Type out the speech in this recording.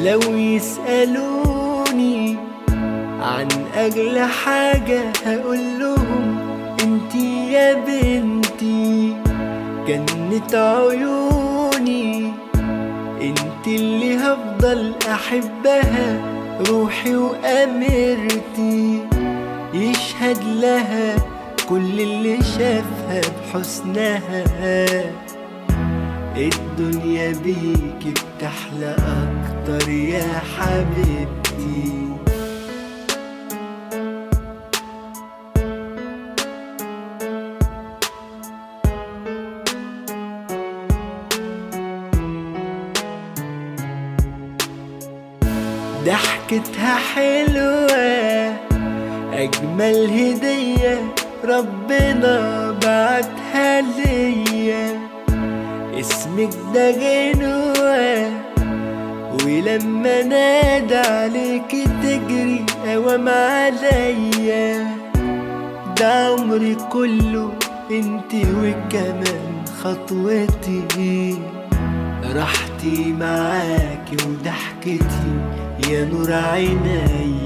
لو يسألوني عن أغلى حاجة هقول لهم انتي يا بنتي جنة عيوني انت اللي هفضل احبها روحي وامرتي يشهد لها كل اللي شافها بحسنها الدنيا بيكي بتحلى اكتر يا حبيبتي ضحكتها حلوة أجمل هدية ربنا بعتها ليا اسمك ده غنوة ولما نادى عليك تجري قوام عليا ده عمري كله انتي وكمان خطوتي راحتي معاكي وضحكتي يا نور عيني